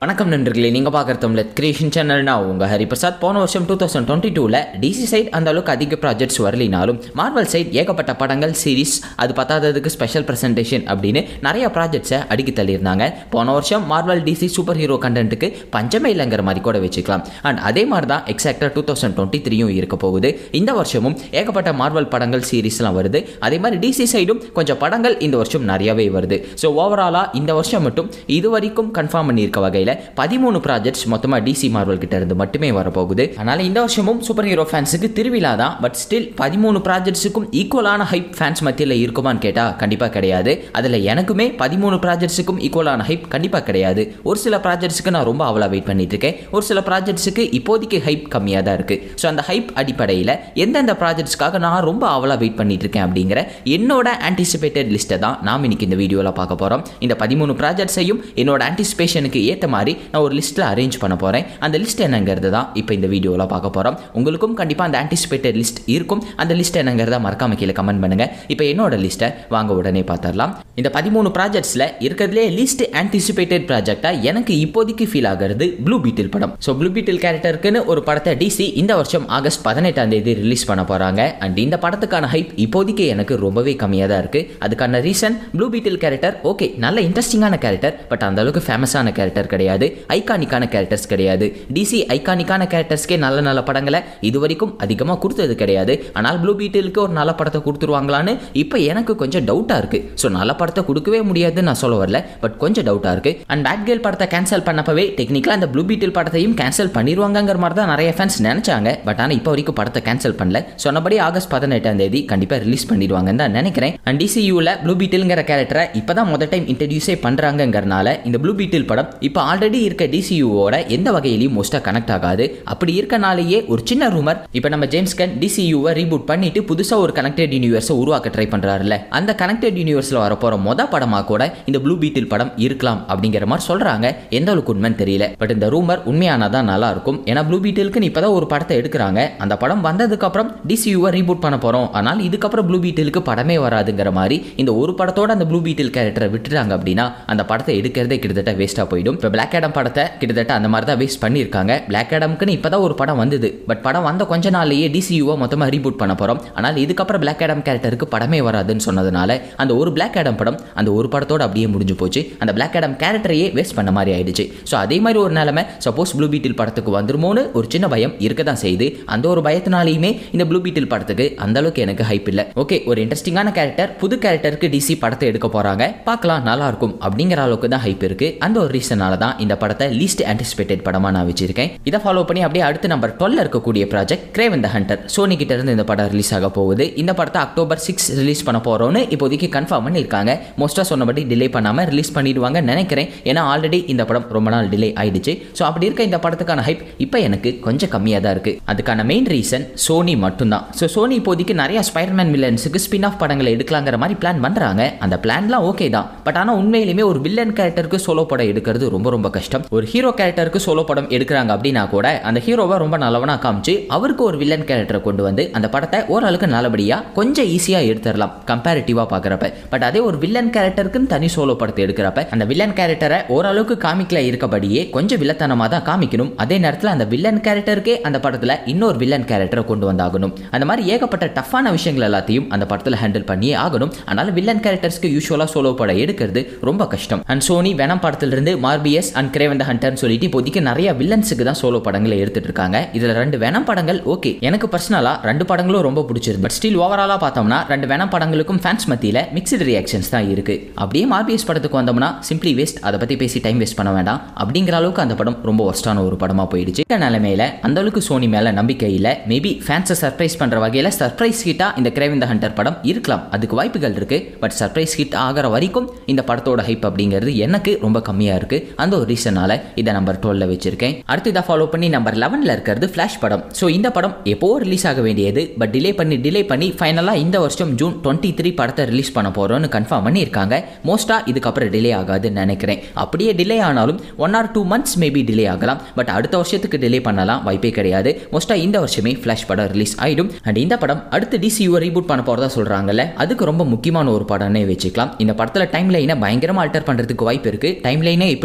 வணக்கம் நண்பர்களே நீங்கள் பார்க்குற தமிழ் கிரியேஷன் சேனல்னா உங்கள் ஹரிபிரசாத் போன வருஷம் டூ தௌசண்ட் டுவெண்ட்டி டூவில் டிசி சைட் அந்த அளவுக்கு அதிக ப்ராஜெக்ட்ஸ் வரலினாலும் மார்வல் சைட் ஏகப்பட்ட படங்கள் சீரிஸ் அது பத்தாததுக்கு ஸ்பெஷல் ப்ரெசன்டேஷன் அப்படின்னு நிறைய ப்ராஜெக்ட்ஸை அடுக்கி தள்ளியிருந்தாங்க போன வருஷம் மார்வல் டிசி சூப்பர் ஹீரோ கண்டென்ட்டுக்கு பஞ்சமே இல்லைங்கிற மாதிரி கூட வச்சுக்கலாம் அண்ட் அதே மாதிரி தான் எக்ஸாக்டாக டூ தௌசண்ட் டுவெண்ட்டி த்ரீயும் இருக்க போகுது இந்த வருஷமும் ஏகப்பட்ட மார்வல் படங்கள் சீரிஸ்லாம் வருது அதே மாதிரி டிசி சைடும் கொஞ்சம் படங்கள் இந்த வருஷம் நிறையவே வருது ஸோ ஓவராலாக இந்த வருஷம் மட்டும் இது வரைக்கும் கன்ஃபார்ம் பண்ணியிருக்க வகையில் பதிமூணு ப்ராஜெக்ட்ஸ் மொத்தமாக டிசி மார்வல் கிட்ட இருந்து மட்டுமே வரப்போகுது அதனால இந்த வருஷமும் சூப்பர் ஹீரோ ஃபேன்ஸுக்கு திருவிழா தான் பட் ஸ்டில் பதிமூணு ப்ராஜெக்ட்ஸுக்கும் ஈக்குவலான ஹைப் ஃபேன்ஸ் மத்தியில் இருக்குமான்னு கேட்டால் கண்டிப்பாக கிடையாது அதில் எனக்குமே பதிமூணு ப்ராஜெக்ட்ஸுக்கும் ஈக்குவலான ஹைப் கண்டிப்பாக கிடையாது ஒரு சில ப்ராஜெக்ட்ஸுக்கு நான் ரொம்ப அவ்வளோ வெயிட் பண்ணிட்டு இருக்கேன் ஒரு சில ப்ராஜெக்ட்ஸுக்கு இப்போதைக்கு ஹைப் கம்மியாக தான் இருக்குது ஸோ அந்த ஹைப் அடிப்படையில் எந்தெந்த ப்ராஜெக்ட்ஸ்க்காக நான் ரொம்ப அவ்வளோ வெயிட் பண்ணிட்டு இருக்கேன் அப்படிங்கிற என்னோட ஆன்டிசிபேட்டட் லிஸ்ட்டை தான் நாம் இன்னைக்கு இந்த வீடியோவில் பார்க்க போகிறோம் இந்த பதிமூணு ப்ராஜெக்ட்ஸையும் என்னோட ஆன்டிசிபேஷனுக்கு ஏற்ற மாதிரி நான் ஒரு லிஸ்ட்டில் அரேஞ்ச் பண்ண போகிறேன் அந்த லிஸ்ட் என்னங்கிறது தான் இப்போ இந்த வீடியோவில் பார்க்க போகிறோம் உங்களுக்கும் கண்டிப்பாக அந்த ஆன்டிசிபேட்டட் லிஸ்ட் இருக்கும் அந்த லிஸ்ட் என்னங்கிறத மறக்காம கீழே கமெண்ட் பண்ணுங்கள் இப்போ என்னோட லிஸ்ட்டை வாங்க உடனே பார்த்துடலாம் இந்த பதிமூணு ப்ராஜெக்ட்ஸில் இருக்கிறதுலே லீஸ்ட் ஆன்டிசிபேட்டட் ப்ராஜெக்டாக எனக்கு இப்போதைக்கு ஃபீல் ஆகிறது ப்ளூ பீட்டில் படம் ஸோ ப்ளூ பீட்டில் கேரக்டருக்குன்னு ஒரு படத்தை டிசி இந்த வருஷம் ஆகஸ்ட் பதினெட்டாம் தேதி ரிலீஸ் பண்ண போகிறாங்க அண்ட் இந்த படத்துக்கான ஹைப் இப்போதைக்கு எனக்கு ரொம்பவே கம்மியாக தான் இருக்குது அதுக்கான reason Blue Beetle character okay நல்ல இன்ட்ரெஸ்டிங்கான கேரக்டர் பட் அந்த அளவுக்கு ஃபேமஸான கேரக்டர் கிடையாது ஐகானிக்கான கேரக்டர்ஸ் கிடையாது டிசி ஐகானிக்கான கேரக்டர்ஸ்க்கே நல்ல நல்ல படங்களை இது வரைக்கும் அதிகமாக கொடுத்தது கிடையாது ஆனால் ப்ளூ பீட்டிலுக்கு ஒரு நல்ல படத்தை கொடுத்துருவாங்களான்னு இப்போ எனக்கு கொஞ்சம் டவுட்டாக இருக்குது ஸோ நல்ல படத்தை கொடுக்கவே முடியாதுன்னு நான் சொல்ல வரல பட் கொஞ்சம் டவுட்டாக இருக்குது அண்ட் பேட் கேர்ள் படத்தை கேன்சல் பண்ணப்பவே டெக்னிக்கலாக அந்த ப்ளூ பீட்டில் படத்தையும் கேன்சல் பண்ணிடுவாங்கங்கிற மாதிரி தான் நிறைய ஃபேன்ஸ் நினச்சாங்க பட் ஆனால் இப்போ வரைக்கும் படத்தை கேன்சல் பண்ணல சொன்னபடி ஆகஸ்ட் பதினெட்டாம் தேதி கண்டிப்பாக ரிலீஸ் பண்ணிடுவாங்கன்னு தான் நினைக்கிறேன் அண்ட் டிசியூவில் ப்ளூ பீட்டில்ங்கிற கேரக்டரை இப்போ தான் முதல் டைம் இன்ட்ரடியூஸே பண்ணுறாங்கங்கிறனால இந்த ப்ளூ பீட்டில் படம் இப்போ ஆல்ரெடி இருக்க டிசியூவோட எந்த வகையிலையும் மோஸ்ட்டாக கனெக்ட் ஆகாது அப்படி இருக்கனாலேயே ஒரு சின்ன ரூமர் இப்போ நம்ம ஜேம்ஸ் கன் டிசியூவை ரீபூட் பண்ணிட்டு புதுசாக ஒரு கனெக்டட் யூனிவர்ஸை உருவாக்க ட்ரை பண்ணுறாருல அந்த கனெக்டட் யூனிவர்ஸில் வரப்போகிற மொத படமாக கூட இந்த ப்ளூ பீட்டில் படம் இருக்கலாம் அப்படிங்கிற மாதிரி சொல்கிறாங்க எந்த அளவுக்கு உண்மைன்னு தெரியல பட் இந்த ரூமர் உண்மையானதான் நல்லா இருக்கும் ஏன்னா ப்ளூ பீட்டிலுக்கு இப்போ தான் ஒரு படத்தை எடுக்கிறாங்க அந்த படம் வந்ததுக்கப்புறம் டிசியூவை ரீபூட் பண்ண போகிறோம் ஆனால் இதுக்கப்புறம் ப்ளூ பீட்டிலுக்கு படமே வராதுங்கிற மாதிரி இந்த ஒரு படத்தோட அந்த ப்ளூ பீட்டில் கேரக்டரை விட்டுட்டாங்க அப்படின்னா அந்த படத்தை எடுக்கிறதே கிட்டத்தட்ட வேஸ்ட்டாக போயிடும் இப்போ பிளாக் ஆடம் படத்தை கிட்டத்தட்ட அந்த மாதிரி தான் வேஸ்ட் பண்ணியிருக்காங்க பிளாக் ஆடம்க்குன்னு இப்போ தான் ஒரு படம் வந்தது பட் படம் வந்த கொஞ்ச நாள்லயே டிசியூவை மொத்தமாக ரீபூட் பண்ண போகிறோம் ஆனால் இதுக்கப்புறம் பிளாக் ஆடம் கேரக்டருக்கு படமே வராதுன்னு சொன்னதுனால அந்த ஒரு பிளாக் ஆடம் படம் அந்த ஒரு படத்தோட அப்படியே முடிஞ்சு போச்சு அந்த பிளாக் ஆடம் கேரக்டரையே வேஸ்ட் பண்ண மாதிரி ஆயிடுச்சு ஸோ அதே மாதிரி ஒரு நிலைமை சப்போஸ் ப்ளூ பீட்டில் படத்துக்கு வந்துருமோன்னு ஒரு சின்ன பயம் இருக்க தான் செய்யுது அந்த ஒரு பயத்தினாலேயுமே இந்த ப்ளூ பீட்டில் படத்துக்கு அந்த அளவுக்கு எனக்கு ஹைப் இல்லை ஓகே ஒரு இன்ட்ரெஸ்டிங்கான கேரக்டர் புது கேரக்டருக்கு டிசி படத்தை எடுக்க போறாங்க பார்க்கலாம் நல்லா இருக்கும் அப்படிங்கிற அளவுக்கு தான் ஹைப் இருக்கு அந்த ஒரு ரீசனால தான் இந்த படத்தை லீஸ்ட் ஆன்டிசிபேட்டட் படமா நான் வச்சிருக்கேன் இதை ஃபாலோ பண்ணி அப்படியே அடுத்த நம்பர் டுவெல் இருக்கக்கூடிய project Kraven the Hunter Sony கிட்ட இருந்து இந்த படம் ரிலீஸ் ஆக போகுது இந்த படத்தை அக்டோபர் சிக்ஸ் ரிலீஸ் பண்ண போறோம்னு இப்போதைக்கு கன்ஃபார்ம் பண்ணியிருக்காங்க மோஸ்ட்டாக சொன்னபடி டிலே பண்ணாம ரிலீஸ் பண்ணிடுவாங்க நினைக்கிறேன் ஏன்னா ஆல்ரெடி இந்த படம் ரொம்ப நாள் டிலே ஆயிடுச்சு ஸோ அப்படி இருக்க இந்த படத்துக்கான ஹைப் இப்போ எனக்கு கொஞ்சம் கம்மியாக தான் இருக்கு அதுக்கான மெயின் ரீசன் சோனி மட்டும்தான் ஸோ சோனி இப்போதைக்கு நிறைய ஸ்பைடர்மேன் வில்லன்ஸுக்கு ஸ்பின் ஆஃப் படங்களை எடுக்கலாங்கிற மாதிரி பிளான் பண்ணுறாங்க அந்த பிளான்லாம் ஓகே தான் பட் ஆனால் உண்மையிலுமே ஒரு வில்லன் கேரக்டருக்கு சோலோ படம் எடுக்கிறது ரொம்ப ரொம்ப கஷ்டம் ஒரு ஹீரோ கேரக்டருக்கு சோலோ படம் எடுக்கிறாங்க அப்படின்னா கூட அந்த ஹீரோவை ரொம்ப நல்லவனா காமிச்சு அவருக்கு ஒரு வில்லன் கேரக்டரை கொண்டு வந்து அந்த படத்தை ஓரளவுக்கு நல்லபடியாக கொஞ்சம் ஈஸியாக எடுத்துடலாம் கம்பேரிட்டிவாக பார்க்குறப்ப பட் அதே ஒரு வில்லன் கேரக்டருக்குன்னு தனி சோலோ படத்தை எடுக்கிறப்ப அந்த வில்லன் கேரக்டரை ஓரளவுக்கு காமிக்கல இருக்கபடியே கொஞ்சம் வில்லத்தனமாக தான் காமிக்கணும் அதே நேரத்தில் அந்த வில்லன் கேரக்டருக்கே அந்த படத்தில் இன்னொரு வில்லன் கேரக்டரை கொண்டு வந்தாகணும் அந்த மாதிரி ஏகப்பட்ட டஃப்பான விஷயங்கள் எல்லாத்தையும் அந்த படத்தில் ஹேண்டில் பண்ணியே ஆகணும் அதனால வில்லன் கேரக்டர்ஸ்க்கு யூஸ்வலாக சோலோ படம் எடுக்கிறது ரொம்ப கஷ்டம் அண்ட் சோனி வெனம் படத்திலிருந்து மார்பியஸ் அண்ட் கிரேவன் த ஹண்டர்னு சொல்லிட்டு இப்போதைக்கு நிறைய வில்லன்ஸுக்கு தான் சோலோ படங்களை எடுத்துட்டு இருக்காங்க இதில் ரெண்டு வெனம் படங்கள் ஓகே எனக்கு பர்சனலாக ரெண்டு படங்களும் ரொம்ப பிடிச்சிருந்து பட் ஸ்டில் ஓவராலாக பார்த்தோம்னா ரெண்டு வெனம் படங்களுக்கும் ஃபேன்ஸ் மத்தியில் மிக்சடு ரியாக்ஷன்ஸ் தான் இருக்கு அப்படியே மார்பியஸ் படத்துக்கு வந்தோம்னா சிம்பிளி வேஸ்ட் அதை பற்றி பேசி டைம் வேஸ்ட் பண்ண வேண்டாம் அப்படிங்கிற அளவுக்கு அந்த படம் ரொம்ப ஒஸ்டான ஒரு படமாக போயிடுச்சு இந்த நிலைமையில அந்த அளவுக்கு சோனி மேலே நம்பிக்கை இல்லை மேபி ஃபேன்ஸை சர்ப்ரைஸ் பண்ணுற வகையில் சர்ப்ரைஸ் ஹிட்டா இந்த கிரேவின் த ஹண்டர் படம் இருக்கலாம் அதுக்கு வாய்ப்புகள் இருக்கு பட் சர்ப்ரைஸ் ஹிட் ஆகிற வரைக்கும் இந்த படத்தோட ஹைப் அப்படிங்கிறது எனக்கு ரொம்ப கம்மியாக இருக்கு அந்த ஒரு ரீசனால இதை நம்பர் டுவெல்ல வச்சிருக்கேன் அடுத்து இதை ஃபாலோ பண்ணி நம்பர் லெவனில் இருக்கிறது ஃப்ளாஷ் படம் ஸோ இந்த படம் எப்போ ரிலீஸ் ஆக வேண்டியது பட் டிலே பண்ணி டிலே பண்ணி ஃபைனலாக இந்த வருஷம் ஜூன் டுவெண்ட்டி த்ரீ படத்தை ரிலீஸ் பண்ண போகிறோம்னு கன்ஃபார்ம் பண்ணியிருக்காங்க மோஸ்ட்டாக இதுக்கப்புறம் டிலே ஆகாதுன்னு நினைக்கிறேன் அப்படியே டிலே ஆனாலும் one or two months maybe delay ஆகலாம் பட் அடுத்த வருஷத்துக்கு டிலே பண்ணலாம் வாய்ப்பே கிடையாது மோஸ்ட்டாக இந்த வருஷமே ஃப்ளாஷ் படம் ரிலீஸ் ஆயிடும் அண்ட் இந்த படம் அடுத்து டிசியூவை ரீபூட் பண்ண போகிறதா சொல்கிறாங்கல்ல அதுக்கு ரொம்ப முக்கியமான ஒரு படம்னே வச்சுக்கலாம் இந்த படத்தில் டைம் லைனை பயங்கரமாக அல்டர் பண்ணுறதுக்கு வாய்ப்பு இருக்குது டைம் லைனை எப்படியோ அல்டர்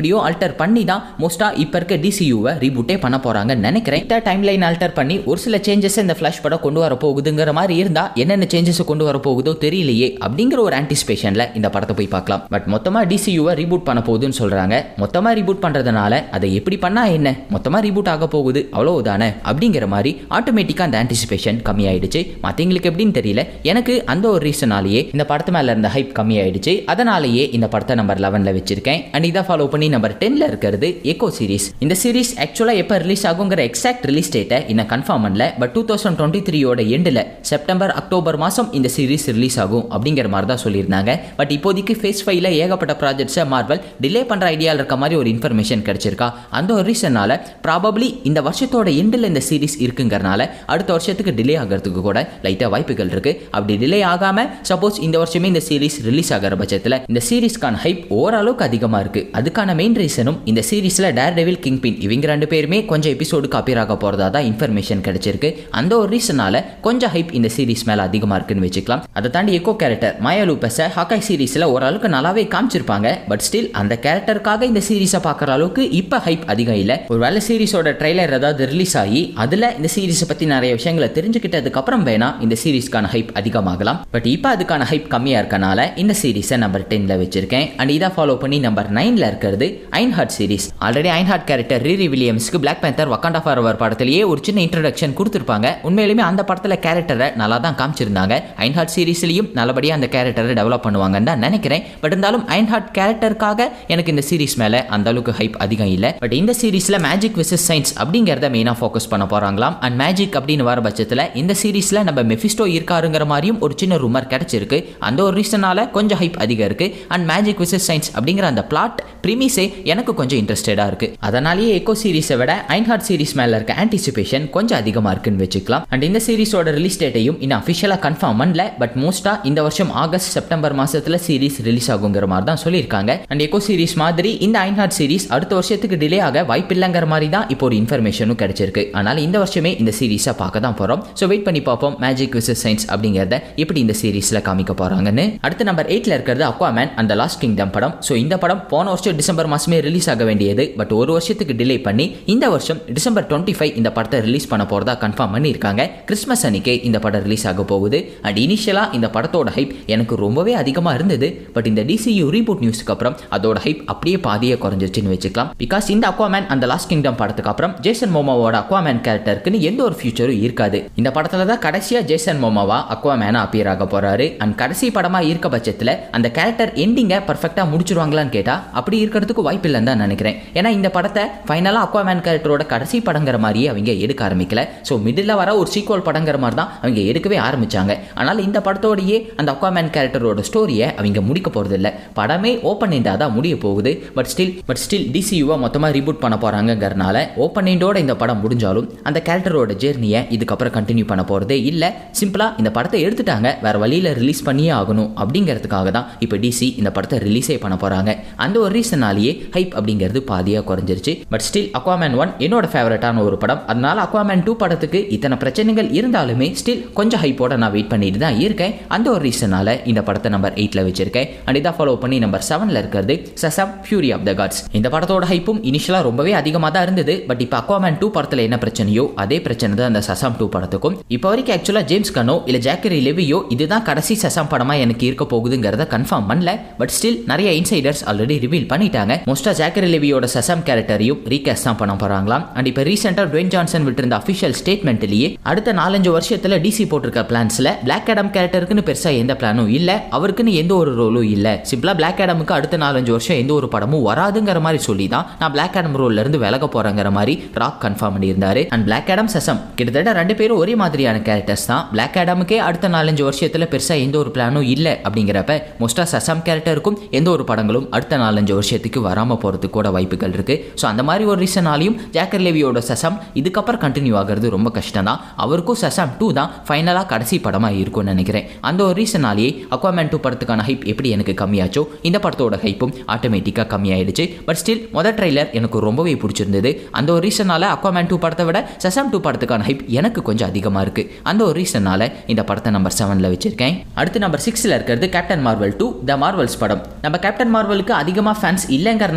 ஆல்டர் பண்ணி தான் மோஸ்ட்டாக இப்போ இருக்க டிசியூவை ரீபூட்டே பண்ண போகிறாங்கன்னு நினைக்கிறேன் இந்த டைம் லைன் ஆல்டர் பண்ணி ஒரு சில சேஞ்சஸ் இந்த ஃப்ளாஷ் படம் கொண்டு வர போகுதுங்கிற மாதிரி இருந்தால் என்னென்ன சேஞ்சஸ் கொண்டு வர போகுதோ தெரியலையே அப்படிங்கிற ஒரு ஆன்டிசிபேஷனில் இந்த படத்தை போய் பார்க்கலாம் பட் மொத்தமாக டிசியூவை ரீபூட் பண்ண போகுதுன்னு சொல்கிறாங்க மொத்தமாக ரீபூட் பண்ணுறதுனால அதை எப்படி பண்ணால் என்ன மொத்தமாக ரீபூட் ஆக போகுது அவ்வளவுதானே அப்படிங்கிற மாதிரி ஆட்டோமேட்டிக்காக அந்த ஆன்டிசிபேஷன் கம்மியாயிடுச்சு மற்றவங்களுக்கு எப்படின்னு தெரியல எனக்கு அந்த ஒரு ரீசனாலேயே இந்த படத்து மேலே இருந்த ஹைப் கம்மியாயிடுச்சு அதனாலேயே இந்த படத்தை நம்பர் லெவனில் வச்சிருக்கேன் அண்ட் இதை ஃபாலோ பண்ணி நம்பர் டென்ல இருக்கிறது எக்கோ சீரிஸ் இந்த சீரிஸ் ஆக்சுவலாக எப்போ ரிலீஸ் ஆகுங்கிற எக்ஸாக்ட் ரிலீஸ் டேட்டை இன்னும் கன்ஃபார்ம் பண்ணல பட் டூ தௌசண்ட் டுவெண்ட்டி த்ரீயோட எண்டில் செப்டம்பர் அக்டோபர் மாதம் இந்த சீரிஸ் ரிலீஸ் ஆகும் அப்படிங்கிற மாதிரி தான் சொல்லியிருந்தாங்க பட் இப்போதைக்கு ஃபேஸ் ஃபைவ்ல ஏகப்பட்ட ப்ராஜெக்ட்ஸை மார்வல் டிலே பண்ணுற ஐடியாவில் இருக்க மாதிரி ஒரு இன்ஃபர்மேஷன் கிடைச்சிருக்கா அந்த ஒரு ரீசனால ப்ராபப்ளி இந்த வருஷத்தோட எண்டில் இந்த சீரிஸ் இருக்குங்கிறனால அடுத்த வருஷத்துக்கு டிலே ஆகிறதுக்கு கூட லைட்டாக வாய்ப்புகள் இருக்கு அப்படி டிலே ஆகாமல் சப்போஸ் இந்த வருஷமே இந்த சீரிஸ் ரிலீஸ் ஆகிற பட்சத்தில் இந்த சீரிஸ்க்கான ஹைப் ஓரளவுக்கு அதிகமாக இருக்கு அதுக்கான மெயின் ரீசனும் இந்த சீரிஸில் டேர் டெவில் கிங் பின் இவங்க ரெண்டு பேருமே கொஞ்சம் எபிசோடுக்கு அப்பியர் ஆக போகிறதா தான் இன்ஃபர்மேஷன் கிடைச்சிருக்கு அந்த ஒரு ரீசனால கொஞ்சம் ஹைப் இந்த சீரிஸ் மேலே அதிகமாக இருக்குன்னு வச்சுக்கலாம் அதை தாண்டி எக்கோ கேரக்டர் மாயா லூப்பஸை ஹாக்காய் சீரிஸில் ஓரளவுக்கு நல்லாவே காமிச்சிருப்பாங்க பட் ஸ்டில் அந்த கேரக்டருக்காக இந்த சீரிஸை பார்க்குற அளவுக்கு இப்போ ஹைப் அதிகம் இல்லை ஒரு வேலை சீரிஸோட ட்ரைலர் ஏதாவது ரிலீஸ் ஆகி அதில் இந்த சீரிஸை பற்றி நிறைய விஷயங்களை தெரிஞ்சுக்கிட்டதுக்கு அப்புறம் வேணா இந்த சீரிஸ்க்கான ஹைப் அதிகமாகலாம் பட் இப்போ அதுக்கான ஹைப் கம்மியாக இருக்கனால இந்த சீரிஸை நம்பர் டென்னில் வச்சிருக்கேன் அண்ட் இதை ஃபாலோ பண்ணி நம்பர் நைனில் இருக்கிறது Ironheart series already Ironheart character Riri வில்லியம்ஸ்க்கு பிளாக் பேந்தர் வக்காண்டா ஃபார் படத்திலேயே ஒரு சின்ன இன்ட்ரடக்ஷன் கொடுத்துருப்பாங்க உண்மையிலுமே அந்த படத்தில் கேரக்டரை நல்லா தான் காமிச்சிருந்தாங்க ஐன்ஹார்ட் சீரிஸ்லையும் நல்லபடியாக அந்த கேரக்டரை டெவலப் பண்ணுவாங்கன்னு தான் நினைக்கிறேன் பட் இருந்தாலும் ஐன்ஹார்ட் கேரக்டருக்காக எனக்கு இந்த சீரிஸ் மேலே அந்த அளவுக்கு ஹைப் அதிகம் இல்லை பட் இந்த சீரிஸில் மேஜிக் விசஸ் சயின்ஸ் அப்படிங்கிறத மெயினாக ஃபோக்கஸ் பண்ண போகிறாங்களாம் அண்ட் மேஜிக் அப்படின்னு வர பட்சத்தில் இந்த சீரிஸில் நம்ம மெஃபிஸ்டோ இருக்காருங்கிற மாதிரியும் ஒரு சின்ன ரூமர் கிடைச்சிருக்கு அந்த ஒரு ரீசனால கொஞ்சம் ஹைப் அதிகம் இருக்கு அண்ட் மேஜிக் விசஸ் சயின்ஸ் அப்படிங்கிற அந்த பிளாட் ப்ரிமிஸே எனக்கு கொஞ்சம் இன்ட்ரெஸ்டடாக இருக்கு அதனாலேயே எக்கோ சீரிஸை விட ஐன்ஹார்ட் சீரிஸ் மேலே இருக்க ஆன்டிசிபேஷன் கொஞ்சம் அதிகமாக இருக்குன்னு வச்சுக்கலாம் அண்ட் இந்த சீரிஸோட ரிலீஸ் டேட்டையும் இன்னும் அஃபிஷியலாக கன்ஃபார்ம் பண்ணல பட் மோஸ்ட்டாக இந்த வருஷம் ஆகஸ்ட் செப்டம்பர் மாசத்துல சீரிஸ் ரிலீஸ் ஆகுங்கிற மாதிரி தான் சொல்லியிருக்காங்க அண்ட் எக்கோ சீரிஸ் மாதிரி இந்த ஐன்ஹார்ட் சீரிஸ் அடுத்த வருஷத்துக்கு டிலே ஆக வாய்ப்பில்லைங்கிற மாதிரி தான் இப்போ ஒரு இன்ஃபர்மேஷனும் கிடைச்சிருக்கு அதனால இந்த வருஷமே இந்த சீரிஸை பார்க்க தான் போகிறோம் ஸோ வெயிட் பண்ணி பார்ப்போம் மேஜிக் விசஸ் சயின்ஸ் அப்படிங்கிறத எப்படி இந்த சீரிஸில் காமிக்க போகிறாங்கன்னு அடுத்து நம்பர் எயிட்டில் இருக்கிறது அக்வாமேன் அந்த லாஸ்ட் கிங்டம் படம் ஸோ இந்த படம் போன வருஷம் டிசம்பர் மாதமே ரிலீஸ் ஆக வேண்டியது பட் ஒரு வருஷத்துக்கு டிலே பண்ணி இந்த வருஷம் டிசம்பர் டுவெண்ட்டி ஃபைவ் இந்த படத்தை ரிலீஸ் பண்ண போகிறதா கன்ஃபார்ம் பண்ணியிருக்காங்க கிறிஸ்மஸ் அன்னைக்கே இந்த படம் ரிலீஸ் ஆக போகுது அண்ட் இனிஷியலாக இந்த படத்தோட ஹைப் எனக்கு ரொம்பவே அதிகமாக இருந்தது பட் இந்த டிசியூ ரீபூட் நியூஸ்க்கு அப்புறம் அதோட ஹைப் அப்படியே பாதியே குறைஞ்சிருச்சுன்னு வச்சுக்கலாம் பிகாஸ் இந்த அக்வாமேன் அந்த லாஸ்ட் கிங்டம் படத்துக்கு அப்புறம் ஜேசன் மோமாவோட அக்வாமேன் கேரக்டருக்குன்னு எந்த ஒரு ஃபியூச்சரும் இருக்காது இந்த படத்தில் தான் கடைசியாக ஜேசன் மோமாவா அக்வாமேனா அப்பியர் ஆக போறாரு அண்ட் கடைசி படமாக இருக்க பட்சத்தில் அந்த கேரக்டர் எண்டிங்கை பர்ஃபெக்டாக முடிச்சிருவாங்களான்னு கேட்டால் அப்படி இருக்கிறதுக்கு வாய்ப்பு இல்லைன்னு தான் நினைக்கிறேன் ஏன்னா இந்த படத்தை ஃபைனலாக அக்வாமேன் கேரக்டரோட கடைசி படங்கிற மாதிரியே அவங்க எடுக்க ஆரம்பிக்கல ஸோ மிடில் வர ஒரு சீக்வல் படங்கிற மாதிரி தான் அவங்க எடுக்கவே ஆரம்பிச்சாங்க ஆனால் இந்த படத்தோடையே அந்த அக்வாமேன் கேரக்டரோட ஸ்டோரியை அவங்க முடிக்க போகிறது இல்லை படமே ஓப்பன் எண்டாக தான் முடிய போகுது பட் ஸ்டில் பட் ஸ்டில் டிசியூவை மொத்தமாக ரீபூட் பண்ண போகிறாங்கங்கிறனால ஓப்பன் எண்டோட இந்த படம் முடிஞ்சாலும் அந்த கேரக்டரோட ஜேர்னியை இதுக்கப்புறம் கண்டினியூ பண்ண போகிறதே இல்லை சிம்பிளாக இந்த படத்தை எடுத்துட்டாங்க வேற வழியில் ரிலீஸ் பண்ணியே ஆகணும் அப்படிங்கிறதுக்காக தான் இப்போ டிசி இந்த படத்தை ரிலீஸே பண்ண போகிறாங்க அந்த ஒரு ரீசனாலேயே ஹைப் அப்படிங்கிறது பாதியாக குறைஞ்சிருச்சு பட் ஸ்டில் அக்வாமேன் ஒன் என்னோட ஃபேவரட்டான ஒரு படம் அதனால அக்வாமேன் டூ படத்துக்கு இத்தனை பிரச்சனைகள் இருந்தாலுமே ஸ்டில் கொஞ்சம் ஹைப்போட நான் வெயிட் பண்ணிட்டு தான் இருக்கேன் அந்த ஒரு ரீசனால இந்த படத்தை நம்பர் எயிட்ல வச்சிருக்கேன் அண்ட் இதை ஃபாலோ பண்ணி நம்பர் செவன்ல இருக்கிறது Shazam Fury of the Gods இந்த படத்தோட ஹைப்பும் இனிஷியலாக ரொம்பவே அதிகமாக தான் இருந்தது பட் இப்போ அக்வாமேன் டூ படத்தில் என்ன பிரச்சனையோ அதே பிரச்சனை தான் அந்த சசாம் டூ படத்துக்கும் இப்போ வரைக்கும் ஆக்சுவலாக ஜேம்ஸ் கனோ இல்லை ஜாக்கரி லெவியோ இதுதான் கடைசி சசாம் படமாக எனக்கு இருக்க போகுதுங்கிறத கன்ஃபார்ம் பண்ணல பட் ஸ்டில் நிறைய இன்சைடர்ஸ் ஆல்ரெடி ரிவீல் பண்ணிட்டாங்க மோஸ்டா ஜாக்கரி லெவியோட சசாம் கேரக்டரையும் ரீகாஸ்ட் தான் பண்ண போறாங்களாம் அண்ட் இப்போ ரீசெண்டாக டுவேன் ஜான்சன் விட்டிருந்த அஃபிஷியல் ஸ்டேட்மெண்ட்லேயே அடுத்த நாலஞ்சு வருஷத்தில் டிசி போட்டிருக்க பிளான்ஸில் பிளாக் ஆடம் கேரக்டருக்குன்னு பெருசாக எந்த பிளானும் இல்லை அவருக்குன்னு எந்த ஒரு ரோலும் இல்லை சிம்பிளாக பிளாக் ஆடமுக்கு அடுத்த நாலஞ்சு வருஷம் எந்த ஒரு படமும் வராதுங்கிற மாதிரி சொல்லி தான் நான் பிளாக் ஆடம் ரோல்ல இருந்து விலக போறேங்கிற மாதிரி ராக் கன்ஃபார்ம் பண்ணியிருந்தாரு அண்ட் பிளாக் ஆடம் சசம் கிட்டத்தட்ட ரெண்டு பேரும் ஒரே மாதிரியான கேரக்டர்ஸ் தான் பிளாக் ஆடமுக்கே அடுத்த நாலஞ்சு வருஷத்தில் பெருசாக எந்த ஒரு பிளானும் இல்லை அப்படிங்கிறப்ப மோஸ்டா சசம் கேரக்டருக்கும் எந்த ஒரு படங்களும் அடுத்த நாலஞ்சு வருஷத்துக்கு வராமல் போகிறதுக்கு கூட வாய்ப்புகள் இருக்கு ஸோ அந்த மாதிரி ஒரு ரீசனாலையும் ஜாக்கர் லேவியோட சசம் இதுக்கப்புறம் கண்டினியூ ஆகிறது ரொம்ப கஷ்டம் தான் அவருக்கும் சசம் டூ தான் ஃபைனலாக கடைசி படமாக இருக்கும்னு நினைக்கிறேன் அந்த ஒரு ரீசனாலேயே அக்வாமேன் டூ படத்துக்கான ஹைப் எப்படி எனக்கு கம்மியாச்சோ இந்த படத்தோட ஹைப்பும் ஆட்டோமேட்டிக்காக கம்மியாயிடுச்சு பட் ஸ்டில் முதல் ட்ரைலர் எனக்கு ரொம்பவே பிடிச்சிருந்தது அந்த ஒரு ரீசனால அக்வாமேன் டூ படத்தை விட சசம் டூ படத்துக்கான ஹைப் எனக்கு கொஞ்சம் அதிகமாக இருக்கு அந்த ஒரு ரீசனால இந்த படத்தை நம்பர் செவனில் வச்சிருக்கேன் அடுத்து நம்பர் சிக்ஸில் இருக்கிறது Captain Marvel two the Marvels படம் நம்ம கேப்டன் மார்வலுக்கு அதிகமாக ஃபேன்ஸ் இல்லைங்கிறனால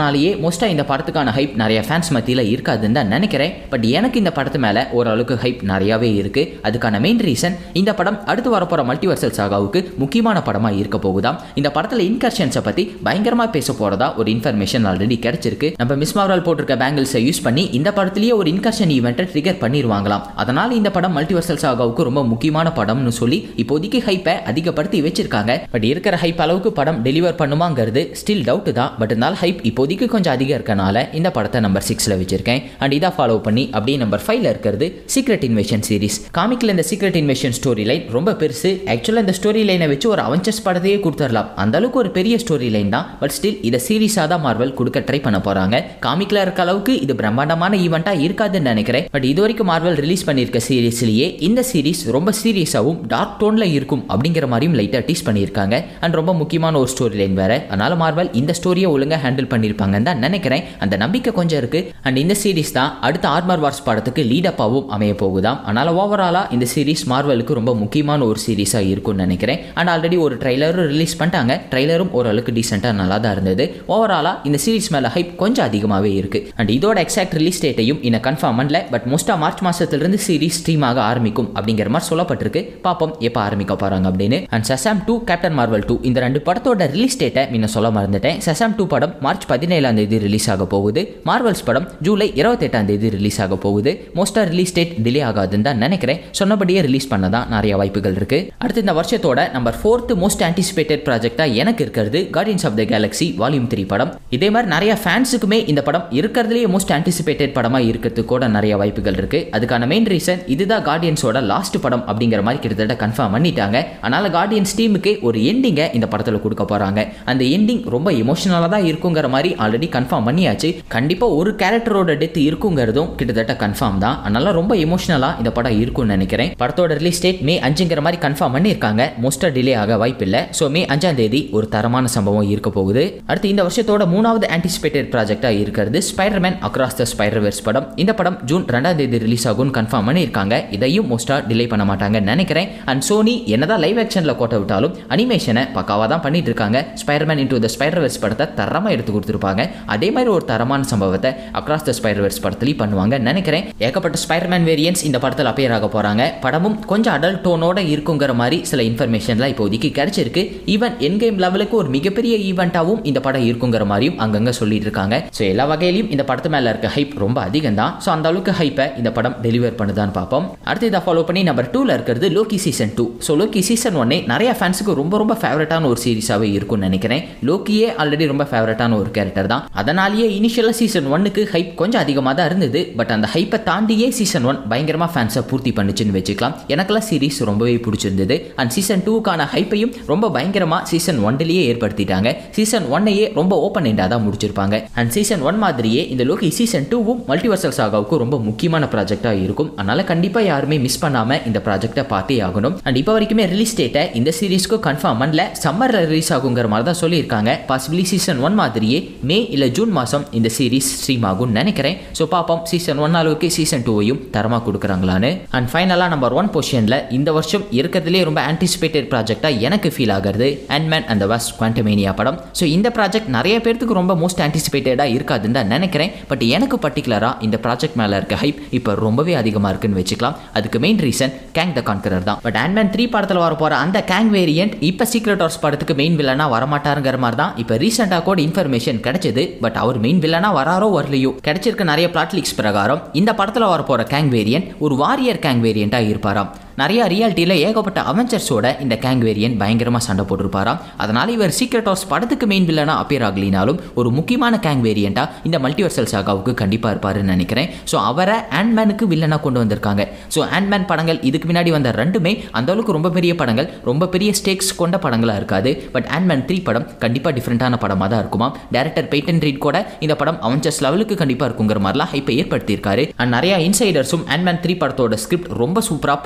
அதனாலேயே மோஸ்ட்டாக இந்த படத்துக்கான ஹைப் நிறைய ஃபேன்ஸ் மத்தியில் இருக்காதுன்னு தான் நினைக்கிறேன் பட் எனக்கு இந்த படத்து மேலே ஓரளவுக்கு ஹைப் நிறையாவே இருக்கு அதுக்கான மெயின் ரீசன் இந்த படம் அடுத்து வரப்போகிற மல்டிவர்சல் சாகாவுக்கு முக்கியமான படமாக இருக்க போகுதாம் இந்த படத்தில் இன்கர்ஷன்ஸை பற்றி பயங்கரமாக பேச போகிறதா ஒரு இன்ஃபர்மேஷன் ஆல்ரெடி கிடைச்சிருக்கு நம்ம மிஸ் மார்வல் போட்டிருக்க பேங்கிள்ஸை யூஸ் பண்ணி இந்த படத்துலேயே ஒரு இன்கர்ஷன் ஈவெண்ட்டை ட்ரிகர் பண்ணிடுவாங்களாம் அதனால் இந்த படம் மல்டிவர்சல் சாகாவுக்கு ரொம்ப முக்கியமான படம்னு சொல்லி இப்போதைக்கு ஹைப்பை அதிகப்படுத்தி வச்சிருக்காங்க பட் இருக்கிற ஹைப் அளவுக்கு படம் டெலிவர் பண்ணுமாங்கிறது ஸ்டில் டவுட் தான் பட் இருந்தாலும் ஹைப் இப்போதைக்கு கொஞ்சம் அதிகம் இருக்கனால இந்த படத்தை நம்பர் சிக்ஸில் வச்சிருக்கேன் அண்ட் இதை ஃபாலோ பண்ணி அப்படியே நம்பர் ஃபைவ்ல இருக்கிறது சீக்ரெட் இன்வெஷன் சீரிஸ் காமிக்கில் இந்த சீக்ரெட் இன்வெஷன் ஸ்டோரி லைன் ரொம்ப பெருசு ஆக்சுவலாக இந்த ஸ்டோரி லைனை வச்சு ஒரு அவெஞ்சர்ஸ் படத்தையே கொடுத்துடலாம் அந்த அளவுக்கு ஒரு பெரிய ஸ்டோரி லைன் தான் பட் ஸ்டில் இதை சீரிஸாக தான் மார்வல் கொடுக்க ட்ரை பண்ண போகிறாங்க காமிக்கில் இருக்க அளவுக்கு இது பிரம்மாண்டமான ஈவெண்ட்டாக இருக்காதுன்னு நினைக்கிறேன் பட் இது வரைக்கும் மார்வல் ரிலீஸ் பண்ணியிருக்க சீரிஸ்லேயே இந்த சீரிஸ் ரொம்ப சீரியஸாகவும் டார்க் டோனில் இருக்கும் அப்படிங்கிற மாதிரியும் லைட்டாக டீஸ் பண்ணியிருக்காங்க அண்ட் ரொம்ப முக்கியமான ஒரு ஸ்டோரி லைன் வேற அதனால மார்வல் இந்த ஸ்டோரியை ஒழுங்காக ஹேண்டில் பண்ணியிருப்பாங்கன்னு தான் நினைக்கிறேன் அந்த நம்பிக்கை கொஞ்சம் இருக்கு அண்ட் இந்த சீரிஸ் தான் அடுத்த ஆர்மர் வார்ஸ் படத்துக்கு லீடப்பாகவும் அமைய போகுதாம் அதனால ஓவராலாக இந்த சீரிஸ் மார்வலுக்கு ரொம்ப முக்கியமான ஒரு சீரிஸாக இருக்கும்னு நினைக்கிறேன் அண்ட் ஆல்ரெடி ஒரு ட்ரைலரும் ரிலீஸ் பண்ணிட்டாங்க ட்ரைலரும் ஓரளவுக்கு டீசெண்டாக நல்லா தான் இருந்தது ஓவராலாக இந்த சீரிஸ் மேலே ஹைப் கொஞ்சம் அதிகமாகவே இருக்கு அண்ட் இதோட எக்ஸாக்ட் ரிலீஸ் டேட்டையும் இன்னும் கன்ஃபார்ம் பண்ணல பட் மோஸ்ட்டாக மார்ச் மாசத்திலிருந்து சீரிஸ் ஸ்ட்ரீம் ஆக ஆரம்பிக்கும் அப்படிங்கிற மாதிரி சொல்லப்பட்டிருக்கு பார்ப்போம் எப்போ ஆரம்பிக்க போறாங்க அப்படின்னு and Shazam two Captain Marvel two இந்த ரெண்டு படத்தோட ரிலீஸ் டேட்டை முன்ன சொல்ல மறந்துட்டேன் சசாம் டூ படம் மார்ச் பதினேழாம் தேதி ரிலீஸ் ஆக போகுது மார்வல்ஸ் படம் ஜூலை இருபத்தெட்டாம் தேதி ரிலீஸ் ஆக போகுது மோஸ்ட்டாக ரிலீஸ் டேட் டிலே ஆகாதுன்னு தான் நினைக்கிறேன் சொன்னபடியே ரிலீஸ் பண்ண தான் நிறைய வாய்ப்புகள் இருக்கு அடுத்து இந்த வருஷத்தோட நம்பர் ஃபோர்த் மோஸ்ட் ஆன்டிசிபேட்டட் ப்ராஜெக்டாக எனக்கு இருக்கிறது Guardians of the Galaxy volume three படம் இதே மாதிரி நிறைய ஃபேன்ஸுக்குமே இந்த படம் இருக்கிறதுலேயே மோஸ்ட் ஆன்டிசிபேட்டட் படமாக இருக்கிறதுக்கு கூட நிறைய வாய்ப்புகள் இருக்கு அதுக்கான மெயின் ரீசன் இதுதான் கார்டியன்ஸோட லாஸ்ட் படம் அப்படிங்கிற மாதிரி கிட்டத்தட்ட கன்ஃபார்ம் பண்ணிட்டாங்க அதனால கார்டியன்ஸ் டீமுக்கு ஒரு எண்டிங்கை இந்த படத்தில் கொடுக்க போறாங்க அந்த எண்டிங் ரொம்ப எமோஷனலாக தான் இருக்குங்கிற மாதிரி ஆல்ரெடி கன்ஃபார்ம் பண்ணியாச்சு கண்டிப்பாக ஒரு கேரக்டரோட டெத் இருக்குங்கிறதும் கிட்டத்தட்ட கன்ஃபார்ம் தான் அதனால ரொம்ப எமோஷனலாக இந்த படம் இருக்கும்னு நினைக்கிறேன் படத்தோட ரிலீஸ் டேட் மே அஞ்சுங்கிற மாதிரி கன்ஃபார்ம் பண்ணியிருக்காங்க மோஸ்ட்டாக டிலே ஆக வாய்ப்பில்லை ஸோ மே அஞ்சாம் தேதி ஒரு தரமான சம்பவம் இருக்க போகுது அடுத்து இந்த வருஷத்தோட மூணாவது ஆன்டிசிபேட்டட் ப்ராஜெக்டாக இருக்கிறது ஸ்பைடர்மேன் அக்ராஸ் த ஸ்பைடர்வெர்ஸ் படம் இந்த படம் ஜூன் ரெண்டாம் தேதி ரிலீஸ் ஆகும்னு கன்ஃபார்ம் பண்ணியிருக்காங்க இதையும் மோஸ்ட்டாக டிலே பண்ண மாட்டாங்கன்னு நினைக்கிறேன் அண்ட் சோனி என்னதான் லைவ் ஆக்ஷனில் கோட்டை விட்டாலும் அனிமேஷனை பக்காவாக தான் பண்ணிட்டு இருக்காங்க ஸ்பைடர்மேன் இன்டூ த ஸ்பைடர்வெர்ஸ் படத்தை தரமாக எடுத்து கொடுத்துருப்பாங்க அதே மாதிரி ஒரு தரமான சம்பவத்தை அக்ராஸ் த ஸ்பைடர்வெர்ஸ் படத்துலையும் பண்ணுவாங்க நினைக்கிறேன் ஏகப்பட்ட ஸ்பைடர்மேன் வேரியன்ஸ் இந்த படத்தில் அப்பியர் ஆக போகிறாங்க படமும் கொஞ்சம் அடல்ட் டோனோட இருக்குங்கிற மாதிரி சில இன்ஃபர்மேஷன்லாம் இப்போதைக்கு கிடைச்சிருக்கு ஈவன் என் கேம் லெவலுக்கு ஒரு மிகப்பெரிய ஈவெண்ட்டாகவும் இந்த படம் இருக்குங்கிற மாதிரியும் அங்கங்கே சொல்லிட்டு இருக்காங்க ஸோ எல்லா வகையிலையும் இந்த படத்து மேலே இருக்க ஹைப் ரொம்ப அதிகம் தான் ஸோ அந்த அளவுக்கு ஹைப்பை இந்த படம் டெலிவர் பண்ணுதான்னு பார்ப்போம் அடுத்து இதை ஃபாலோ பண்ணி நம்பர் டூவில் இருக்கிறது Loki season two so Loki season ஒன்னே நிறைய ஃபேன்ஸுக்கு ரொம்ப ரொம்ப ஃபேவரட்டான ஒரு சீரிஸாகவே இருக்கும்னு நினைக்கிறேன் லோக்கியே ஆல்ரெடி ரொம்ப ஃபேவரட்டான ஒரு கேரக்டர் தான் அதனாலேயே இனிஷியலாக சீசன் ஒன்னுக்கு ஹைப் கொஞ்சம் அதிகமாக தான் இருந்தது பட் அந்த ஹைப்பை தாண்டியே சீசன் ஒன் பயங்கரமாக ஃபேன்ஸை பூர்த்தி பண்ணுச்சுன்னு வச்சுக்கலாம் எனக்கெல்லாம் சீரிஸ் ரொம்பவே பிடிச்சிருந்தது அண்ட் சீசன் டூக்கான ஹைப்பையும் ரொம்ப பயங்கரமாக சீசன் ஒன்லேயே ஏற்படுத்திட்டாங்க சீசன் ஒன்னையே ரொம்ப ஓப்பன் எண்டாக தான் முடிச்சிருப்பாங்க அண்ட் சீசன் ஒன் மாதிரியே இந்த லோக்கி சீசன் டூவும் மல்டிவர்சல் சாகாவுக்கும் ரொம்ப முக்கியமான ப்ராஜெக்டாக இருக்கும் அதனால கண்டிப்பாக யாருமே மிஸ் பண்ணாமல் இந்த ப்ராஜெக்டை பார்த்தே ஆகணும் அண்ட் இப்போ வரைக்குமே ரிலீஸ் டேட்டை இந்த சீரிஸ்க்கு கன்ஃபார்ம் பண்ணல சம்மரில் ரிலீஸ் ஆகுங்கிற மாதிரி தான் சொல்லியிருக்காங்க பாசிபிளி சீசன் ஒன் மாதிரியே மே இல்லை ஜூன் மாதம் இந்த சீரிஸ் ஸ்ட்ரீம் ஆகும்னு நினைக்கிறேன் ஸோ பார்ப்போம் சீசன் ஒன் அளவுக்கு சீசன் டூவையும் தரமாக கொடுக்குறாங்களான்னு அண்ட் ஃபைனலாக நம்பர் ஒன் பொசிஷனில் இந்த வருஷம் இருக்கிறதுலே ரொம்ப ஆன்டிசிபேட்டட் ப்ராஜெக்டாக எனக்கு ஃபீல் ஆகிறது அண்ட்மேன் அந்த வாஸ் குவாண்டமேனியா படம் ஸோ இந்த ப்ராஜெக்ட் நிறைய பேர்த்துக்கு ரொம்ப மோஸ்ட் ஆன்டிசிபேட்டடாக இருக்காதுன்னு தான் நினைக்கிறேன் பட் எனக்கு பர்டிகுலராக இந்த ப்ராஜெக்ட் மேலே இருக்க ஹைப் இப்போ ரொம்பவே அதிகமாக இருக்குன்னு வச்சுக்கலாம் அதுக்கு main reason Kang the Conqueror தான் பட் அண்ட்மேன் த்ரீ படத்தில் வர போகிற அந்த கேங் வேரியன்ட் இப்போ சீக்ரெட் ஹார்ஸ் படத்துக்கு மெயின் வில்லனா வரமாட்டாருங்கிற மாதிரி தான் இப்போ ரீசெண்டாக கூட இன்ஃபர்மேஷன் கிடைச்சது பட் அவர் மெயின் வில்லனா வராரோ வரலையோ கிடைச்சிருக்க நிறைய பிளாட் லீக்ஸ் பிரகாரம் இந்த படத்தில் வர போகிற கேங் வேரியன்ட் ஒரு வாரியர் கேங் வேரியண்ட்டாக இருப்பாராம் நிறைய ரியாலிட்டியில் ஏகப்பட்ட அவெஞ்சர்ஸோட இந்த கேங் வேரியன் பயங்கரமாக சண்டை போட்டிருப்பாராம் அதனால இவர் சீக்ரெட் ஹார்ஸ் படத்துக்கு மெயின் வில்லனா அப்பியர் ஆகலினாலும் ஒரு முக்கியமான கேங் வேரியண்டா இந்த மல்டிவர்சல் சாகாவுக்கு கண்டிப்பாக இருப்பாருன்னு நினைக்கிறேன் ஸோ அவரை ஆண்ட்மேனுக்கு வில்லனா கொண்டு வந்திருக்காங்க ஸோ ஆண்ட்மேன் படங்கள் இதுக்கு முன்னாடி வந்த ரெண்டுமே அந்த அளவுக்கு ரொம்ப பெரிய படங்கள் ரொம்ப பெரிய ஸ்டேக்ஸ் கொண்ட படங்களாக இருக்காது பட் ஆண்ட்மேன் த்ரீ படம் கண்டிப்பாக டிஃப்ரெண்ட்டான படமாக தான் இருக்குமா டேரக்டர் பெய்டன் ரீட் கூட இந்த படம் அவெஞ்சர்ஸ் லெவலுக்கு கண்டிப்பாக இருக்குங்கிற மாதிரிலாம் ஹைப்பை ஏற்படுத்தியிருக்காரு அண்ட் நிறைய இன்சைடர்ஸும் ஆண்ட்மேன் த்ரீ படத்தோட ஸ்கிரிப்ட் ரொம்ப சூப்பராக பர்ஃபெக்டாக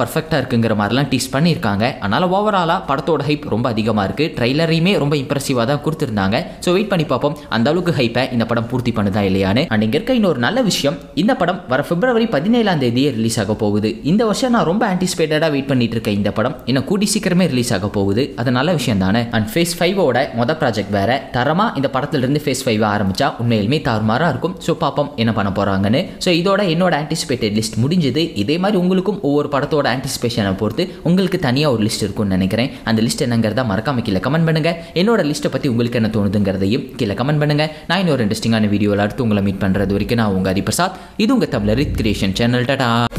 இருக்குங்கிற மாதிரிலாம் டீஸ் பண்ணியிருக்காங்க அதனால் ஓவராலாக படத்தோட ஹைப் ரொம்ப அதிகமாக இருக்குது ட்ரைலரையுமே ரொம்ப இம்ப்ரெசிவாக தான் கொடுத்துருந்தாங்க ஸோ வெயிட் பண்ணி பார்ப்போம் அந்த அளவுக்கு ஹைப்பை இந்த படம் பூர்த்தி பண்ணுதா இல்லையான்னு அண்ட் இங்கே இருக்க இன்னொரு நல்ல விஷயம் இந்த படம் வர பிப்ரவரி பதினேழாம் தேதியே ரிலீஸ் ஆக போகுது இந்த வருஷம் நான் ரொம்ப ஆன்டிசிபேட்டடாக வெயிட் பண்ணிட்டு இருக்கேன் இந்த படம் இன்னும் கூடி சீக்கிரமே ரிலீஸ் ஆக போகுது அது நல்ல விஷயம் தானே அண்ட் ஃபேஸ் ஃபைவோட மொதல் ப்ராஜெக்ட் வேற தரமா இந்த படத்துலேருந்து ஃபேஸ் ஃபைவ் ஆரம்பிச்சா உண்மையிலுமே தாறுமாறாக இருக்கும் ஸோ பார்ப்போம் என்ன பண்ண போகிறாங்கன்னு ஸோ இதோட என்னோட ஆன்டிசிபேட்டட் லிஸ்ட் முடிஞ்சது இதே மாதிரி உங்களுக்கும் ஒவ்வொரு படத்தோட ஆன்டிசிபேஷனை பொறுத்து உங்களுக்கு தனியாக ஒரு லிஸ்ட் இருக்கும்னு நினைக்கிறேன் அந்த லிஸ்ட் என்னங்கிறத மறக்காம கீழே கமெண்ட் பண்ணுங்க என்னோட லிஸ்ட்டை பற்றி உங்களுக்கு என்ன தோணுதுங்கிறதையும் கீழே கமெண்ட் பண்ணுங்க நான் இன்னொரு இன்ட்ரெஸ்டிங்கான வீடியோவில் அடுத்து உங்களை மீட் பண்ணுறது வரைக்கும் நான் உங்கள் ஹரிபிரசாத் இது உங்கள் தமிழ் ரித் கிரியேஷன் சேனல் டாடா